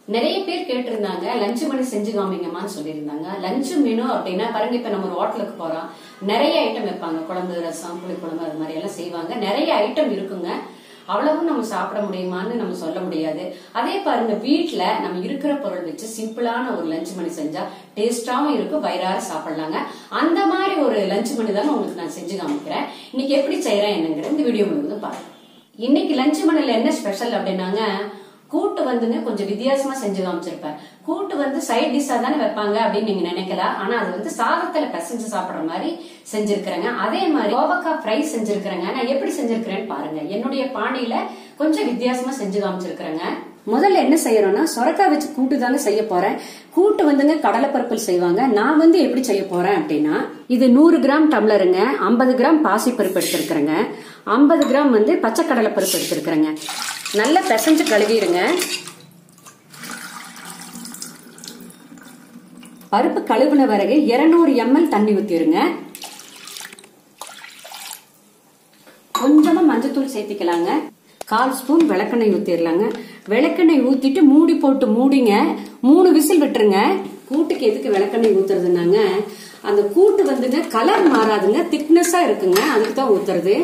நிறைய பேர் கேட்டிருந்தாங்க லஞ்ச் மெனு செஞ்சு காமிங்கம்மான்னு சொல்லியிருந்தாங்க லஞ்ச் மெனு அப்படின்னா பாருங்க இப்ப நம்ம ஒரு ஹோட்டலுக்கு போறோம் நிறைய ஐட்டம் வைப்பாங்க குழம்பு ரசம் புளி குழம்பு அது மாதிரி எல்லாம் செய்வாங்க நிறைய ஐட்டம் இருக்குங்க அவ்வளவும் நம்ம சாப்பிட முடியுமான்னு நம்ம சொல்ல முடியாது அதே பாருங்க வீட்ல நம்ம இருக்கிற பொருள் வச்சு சிம்பிளான ஒரு லஞ்ச் மெனு செஞ்சா டேஸ்டாவும் இருக்கும் வயிறார சாப்பிடலாங்க அந்த மாதிரி ஒரு லஞ்ச் மெனு தாங்க உங்களுக்கு நான் செஞ்சு காமிக்கிறேன் இன்னைக்கு எப்படி செய்யறேன் என்னங்கிற இந்த வீடியோ முழுவதும் பாருங்க இன்னைக்கு லஞ்ச் மெனுல என்ன ஸ்பெஷல் அப்படின்னாங்க கூட்டு வந்துங்க கொஞ்சம் வித்தியாசமா செஞ்சு காமிச்சிருப்பேன் கூட்டு வந்து சைட் டிஷ்ஷா தானே வைப்பாங்க அப்படின்னு நீங்க நினைக்கலாம் ஆனா அது வந்து சாதத்துல பிசைஞ்சு சாப்பிடுற மாதிரி செஞ்சிருக்கிறேங்க அதே மாதிரி கோவக்காய் ஃப்ரை செஞ்சிருக்கிறேங்க நான் எப்படி செஞ்சிருக்கிறேன்னு பாருங்க என்னுடைய பாணியில கொஞ்சம் வித்தியாசமா செஞ்சு காமிச்சிருக்கிறேங்க முதல்ல என்ன செய்யறோம்னா சொரக்காய் வச்சு கூட்டு தாங்க செய்ய போறேன் கூட்டு வந்துங்க கடலைப்பருப்பில் செய்வாங்க நான் வந்து எப்படி செய்ய போறேன் அப்படின்னா இது நூறு கிராம் டம்ளருங்க ஐம்பது கிராம் பாசிப்பருப்பு எடுத்திருக்கிறேங்க ஐம்பது கிராம் வந்து பச்சை கடலை பருப்பு எடுத்திருக்கிறேங்க நல்லா பிசைஞ்சு கழுவிடுங்க பருப்பு கழுவுன பிறகு இருநூறு எம்எல் தண்ணி ஊத்திருங்க கொஞ்சமா மஞ்சத்தூள் சேர்த்திக்கலாங்க கால் ஸ்பூன் விளக்கெண்ணெய் ஊத்திடலாங்க விளக்கெண்ணெய் ஊத்திட்டு மூடி போட்டு மூடிங்க மூணு விசில் விட்டுருங்க கூட்டுக்கு எதுக்கு விளக்கெண்ணெய் ஊத்துறதுனாங்க அந்த கூட்டு வந்துங்க கலர் மாறாதுங்க திக்னஸா இருக்குங்க அதுக்கு தான் ஊத்துறது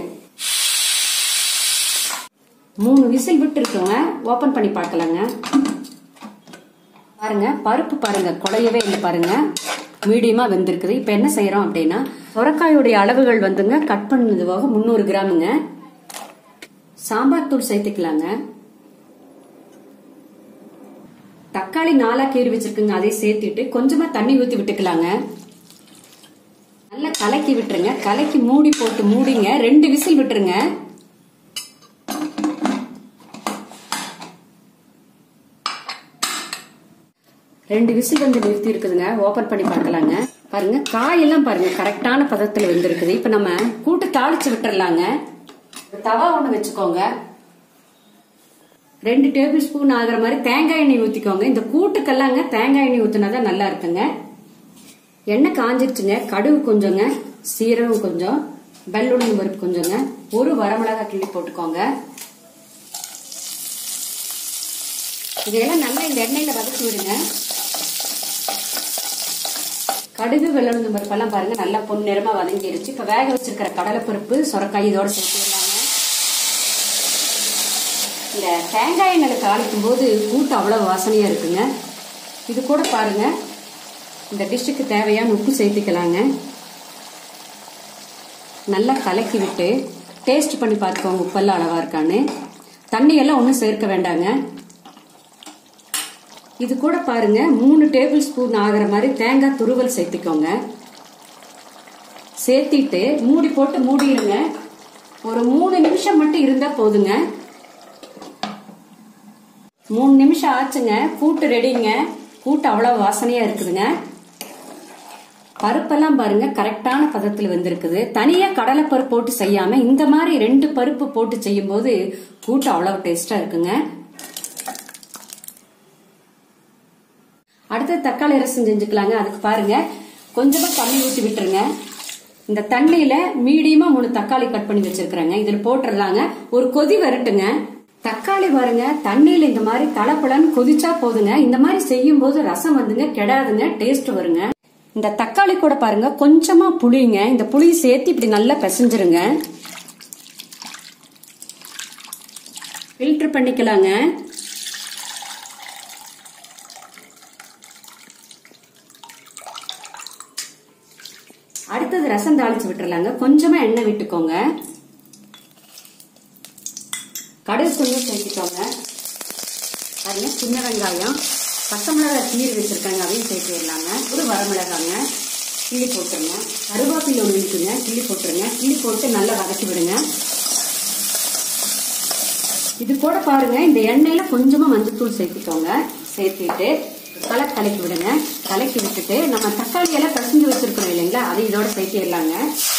மூணு விசில் விட்டு இருக்குங்க ஓபன் பண்ணி பார்க்கலாங்க பாருங்க பருப்பு பாருங்க குழையவே இல்லை பாருங்க மீடியமா வெந்திருக்குது இப்ப என்ன செய்யறோம் அப்படின்னா சொரக்காயுடைய அளவுகள் வந்துங்க கட் பண்ணதுவாக முந்நூறு கிராமுங்க சாம்பார் தூள் சேர்த்துக்கலாங்க தக்காளி நாலா கீறி வச்சிருக்குங்க அதை சேர்த்துட்டு கொஞ்சமா தண்ணி ஊத்தி விட்டுக்கலாங்க நல்லா கலக்கி விட்டுருங்க கலக்கி மூடி போட்டு மூடிங்க ரெண்டு விசில் விட்டுருங்க ரெண்டு விசில் வந்து நிறுத்தி இருக்குதுங்க ஓபன் பண்ணி பார்க்கலாங்க பாருங்க காயெல்லாம் பாருங்க கரெக்டான பதத்துல வெந்திருக்குது இப்ப நம்ம கூட்டு தாளிச்சு விட்டுறலாங்க தவா ஒண்ணு வச்சுக்கோங்க ரெண்டு டேபிள் ஸ்பூன் ஆகுற மாதிரி தேங்காய் எண்ணெய் ஊத்திக்கோங்க இந்த கூட்டுக்கெல்லாங்க தேங்காய் எண்ணெய் ஊத்தினாதான் நல்லா இருக்குங்க எண்ணெய் காஞ்சிருச்சுங்க கடுகு கொஞ்சங்க சீரகம் கொஞ்சம் வெள்ளுடைய பருப்பு கொஞ்சங்க ஒரு வரமிளகா கிள்ளி போட்டுக்கோங்க இதையெல்லாம் நல்லா இந்த எண்ணெயில வதக்கி விடுங்க கடுகு வெள்ளம் பருப்பெல்லாம் பாருங்க நல்லா பொன் நிறமா வதங்கிருச்சு இப்ப வேக வச்சிருக்கிற கடலைப்பருப்பு சொரக்காய் இதோட சேர்த்துடலாங்க இந்த தேங்காய் எண்ணெய் தாளிக்கும் போது கூட்டு அவ்வளவு வாசனையா இருக்குங்க இது கூட பாருங்க இந்த டிஷ்ஷுக்கு தேவையான உப்பு சேர்த்துக்கலாங்க நல்லா கலக்கி விட்டு டேஸ்ட் பண்ணி பார்த்துக்கோங்க உப்பெல்லாம் அளவா இருக்கான்னு தண்ணி எல்லாம் ஒன்றும் சேர்க்க வேண்டாங்க இது கூட பாருங்க மூணு டேபிள் ஸ்பூன் ஆகிற மாதிரி தேங்காய் துருவல் சேர்த்துக்கோங்க சேர்த்திட்டு மூடி போட்டு மூடிடுங்க ஒரு மூணு நிமிஷம் மட்டும் இருந்தா போதுங்க மூணு நிமிஷம் ஆச்சுங்க கூட்டு ரெடிங்க கூட்டு அவ்வளவு வாசனையா இருக்குதுங்க பருப்பெல்லாம் பாருங்க கரெக்டான பதத்துல வந்திருக்குது தனியா கடலை பருப்பு போட்டு செய்யாம இந்த மாதிரி ரெண்டு பருப்பு போட்டு செய்யும் போது கூட்டு அவ்வளவு டேஸ்டா இருக்குங்க அடுத்து தக்காளி ரசம் செஞ்சுக்கலாங்க அதுக்கு பாருங்க கொஞ்சமா தண்ணி ஊற்றி விட்டுருங்க இந்த தண்ணியில மீடியமா மூணு தக்காளி கட் பண்ணி வச்சிருக்கிறேங்க இதுல போட்டுறலாங்க ஒரு கொதி வரட்டுங்க தக்காளி பாருங்க தண்ணியில இந்த மாதிரி தளப்பலன்னு கொதிச்சா போதுங்க இந்த மாதிரி செய்யும் போது ரசம் வந்துங்க கெடாதுங்க டேஸ்ட் வருங்க இந்த தக்காளி கூட பாருங்க கொஞ்சமா புளிங்க இந்த புளி சேர்த்து இப்படி நல்லா பிசைஞ்சிருங்க ஃபில்டர் பண்ணிக்கலாங்க அடுத்தது ரசம் தாளிச்சு விட்டுறலாங்க கொஞ்சமா எண்ணெய் விட்டுக்கோங்க கடுகு கொஞ்சம் சேர்த்துக்கோங்க பாருங்க சின்ன வெங்காயம் பச்சை மிளகாய் கீரி வச்சிருக்காங்க அதையும் சேர்த்துடலாங்க ஒரு வரமிளகாங்க கிள்ளி போட்டுருங்க கருவேப்பிலை ஒன்று இருக்குங்க கிள்ளி போட்டுருங்க கிள்ளி போட்டு நல்லா வதக்கி விடுங்க இது கூட பாருங்க இந்த எண்ணெயில கொஞ்சமா மஞ்சத்தூள் சேர்த்துக்கோங்க சேர்த்திட்டு கலை கலக்கி விடுங்க கலக்கி விட்டுட்டு நம்ம தக்காளி எல்லாம் பசஞ்சு வச்சிருக்கோம் இல்லைங்களா அதை இதோட சேர்த்திடலாங்க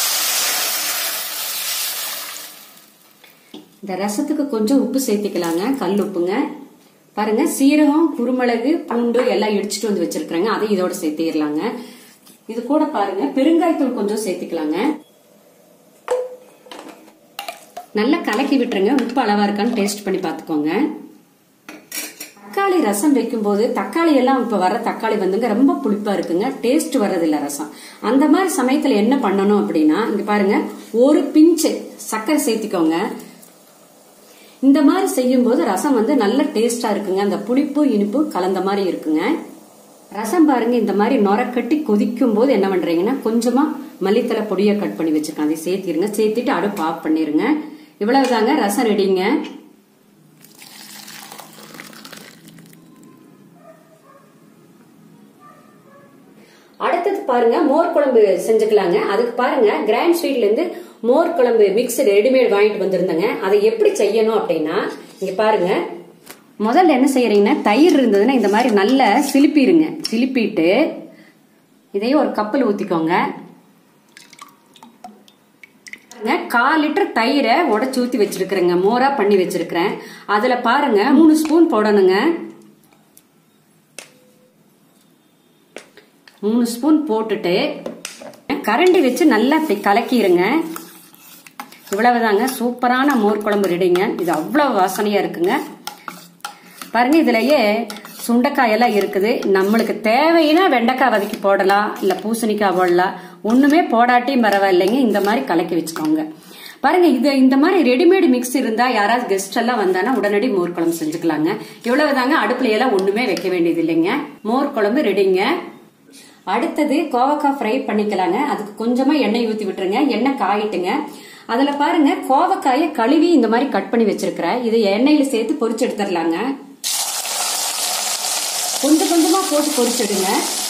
இந்த ரசத்துக்கு கொஞ்சம் உப்பு சேர்த்திக்கலாங்க கல் உப்புங்க பாருங்க சீரகம் குருமிளகு பூண்டு எல்லாம் இடிச்சிட்டு வந்து வச்சிருக்கிறேங்க அதை இதோட சேர்த்திடலாங்க இது கூட பாருங்க பெருங்காயத்தூள் கொஞ்சம் சேர்த்துக்கலாங்க நல்லா கலக்கி விட்டுருங்க உப்பு அளவா இருக்கான்னு டேஸ்ட் பண்ணி பார்த்துக்கோங்க தக்காளி ரசம் வைக்கும்போது தக்காளி எல்லாம் இப்ப வர தக்காளி வந்துங்க ரொம்ப புளிப்பா இருக்குங்க டேஸ்ட் வர்றதில்ல ரசம் அந்த மாதிரி சமயத்துல என்ன பண்ணணும் அப்படின்னா இங்க பாருங்க ஒரு பிஞ்சு சர்க்கரை சேர்த்திக்கோங்க இந்த மாதிரி செய்யும்போது ரசம் வந்து நல்ல டேஸ்டா இருக்குங்க அந்த புளிப்பு இனிப்பு கலந்த மாதிரி இருக்குங்க ரசம் பாருங்க இந்த மாதிரி நொரக்கட்டி கொதிக்கும் போது என்ன பண்றீங்கன்னா கொஞ்சமா மல்லித்தலை பொடியை கட் பண்ணி வச்சிருக்கேன் அதை சேர்த்திருங்க சேர்த்திட்டு அடுப்பு ஆஃப் பண்ணிருங்க இவ்வளவுதாங்க ரசம் ரெடிங்க அடுத்தது பாருங்க மோர் குழம்பு செஞ்சுக்கலாங்க அதுக்கு பாருங்க கிராண்ட் ஸ்வீட்ல இருந்து மோர் குழம்பு மிக்ஸ் ரெடிமேட் வாங்கிட்டு வந்திருந்தேங்க அதை எப்படி செய்யணும் அப்படின்னா இங்க பாருங்க முதல்ல என்ன செய்யறீங்கன்னா தயிர் இருந்ததுன்னா இந்த மாதிரி நல்லா சிலிப்பிடுங்க சிலிப்பிட்டு இதையும் ஒரு கப்பில் ஊத்திக்கோங்க பாருங்க, கால் லிட்டர் தயிரை உடச்சி ஊத்தி வச்சிருக்கிறேங்க மோரா பண்ணி வச்சிருக்கிறேன் அதுல பாருங்க மூணு ஸ்பூன் போடணுங்க மூணு ஸ்பூன் போட்டுட்டு கரண்டி வச்சு நல்லா இப்படி கலக்கிடுங்க இவ்வளவுதாங்க சூப்பரான மோர் குழம்பு ரெடிங்க இது அவ்வளவு வாசனையா இருக்குங்க பாருங்க இதுலயே சுண்டைக்காய் எல்லாம் இருக்குது நம்மளுக்கு தேவைன்னா வெண்டைக்காய் வதக்கி போடலாம் இல்ல பூசணிக்காய் போடலாம் ஒண்ணுமே போடாட்டியும் பரவாயில்லைங்க இந்த மாதிரி கலக்கி வச்சுக்கோங்க பாருங்க இது இந்த மாதிரி ரெடிமேட் மிக்ஸ் இருந்தா யாராவது கெஸ்ட் எல்லாம் வந்தானா உடனடி மோர் குழம்பு செஞ்சுக்கலாங்க இவ்வளவுதாங்க அடுப்புல எல்லாம் ஒண்ணுமே வைக்க வேண்டியது இல்லைங்க மோர் குழம்பு ரெடிங்க அடுத்தது கோவக்காய் ஃப்ரை பண்ணிக்கலாங்க அதுக்கு கொஞ்சமா எண்ணெய் ஊத்தி விட்டுருங்க எண்ணெய் காயிட்டுங்க அதுல பாருங்க கோவக்காயை கழுவி இந்த மாதிரி கட் பண்ணி வச்சிருக்கிறேன் இது எண்ணெயில சேர்த்து பொரிச்சு எடுத்துடலாங்க கொஞ்சம் கொஞ்சமா போட்டு பொரிச்சிடுங்க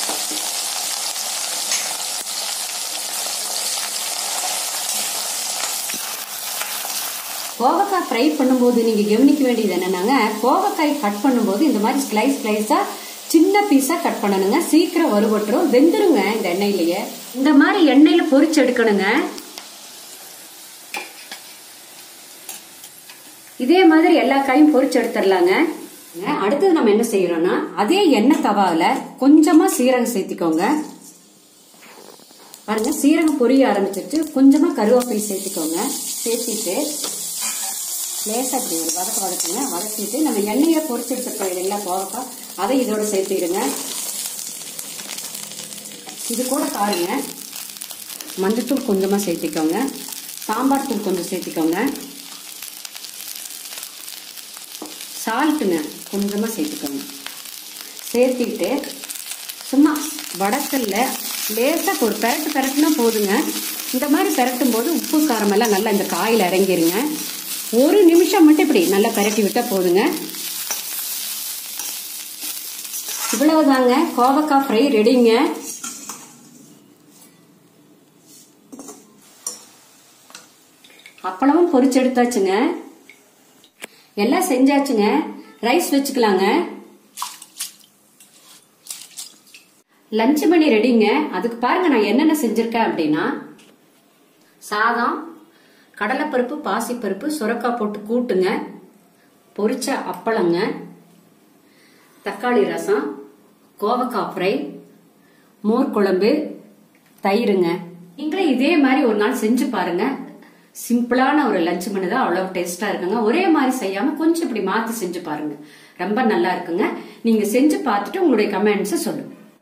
கோவக்காய் ஃப்ரை பண்ணும்போது நீங்க கவனிக்க வேண்டியது என்னன்னாங்க கோவக்காய் கட் பண்ணும்போது இந்த மாதிரி ஸ்லைஸ் ஸ்லைஸா சின்ன பீஸா கட் பண்ணணுங்க சீக்கிரம் வறுபட்டுரும் வெந்துருங்க இந்த எண்ணெயிலேயே இந்த மாதிரி எண்ணெயில பொரிச்சு எடுக்கணுங்க இதே மாதிரி எல்லா காயும் பொரிச்சு எடுத்துடலாங்க அடுத்தது நம்ம என்ன செய்யறோம்னா அதே எண்ணெய் தவால கொஞ்சமா சீரகம் சேர்த்திக்கோங்க பாருங்க சீரகம் பொரிய ஆரம்பிச்சிட்டு கொஞ்சமா கருவேப்பிலை சேர்த்துக்கோங்க சேர்த்திட்டு லேசா இப்படி ஒரு வதக்க வதக்குங்க வதக்கிட்டு நம்ம எண்ணெயை பொரிச்சு எடுத்துருக்கோம் இல்லைங்களா கோவக்காய் அதை இதோட சேர்த்திடுங்க இது கூட பாருங்க மஞ்சத்தூள் கொஞ்சமா சேர்த்திக்கோங்க சாம்பார் தூள் கொஞ்சம் சேர்த்திக்கோங்க சால்ட்டுங்க கொஞ்சமா சேர்த்துக்கோங்க சேர்த்திட்டு சும்மா வடக்கல்ல லேசா ஒரு பெரட்டு பெரட்டுனா போதுங்க இந்த மாதிரி பெரட்டும் போது உப்பு காரம் எல்லாம் நல்லா இந்த காயில இறங்கிருங்க ஒரு நிமிஷம் மட்டும் இப்படி நல்லா பெரட்டி விட்டா போதுங்க இவ்வளவுதாங்க கோவக்காய் ஃப்ரை ரெடிங்க அப்பளமும் பொரிச்சு எடுத்தாச்சுங்க எல்லாம் செஞ்சாச்சுங்க ரைஸ் வச்சுக்கலாங்க லஞ்ச் மணி ரெடிங்க அதுக்கு பாருங்க நான் என்னென்ன செஞ்சிருக்கேன் அப்படின்னா சாதம் கடலைப்பருப்பு பாசிப்பருப்பு சுரக்காய் போட்டு கூட்டுங்க பொரிச்ச அப்பளங்க தக்காளி ரசம் கோவக்காய் ஃப்ரை மோர் குழம்பு தயிருங்க நீங்களே இதே மாதிரி ஒரு நாள் செஞ்சு பாருங்க சிம்பிளான ஒரு லஞ்ச் மெனு தான் அவ்வளவு டேஸ்டா இருக்குங்க ஒரே மாதிரி செய்யாம கொஞ்சம் இப்படி மாத்தி செஞ்சு பாருங்க ரொம்ப நல்லா இருக்குங்க நீங்க செஞ்சு பார்த்துட்டு உங்களுடைய கமெண்ட்ஸை சொல்லுங்க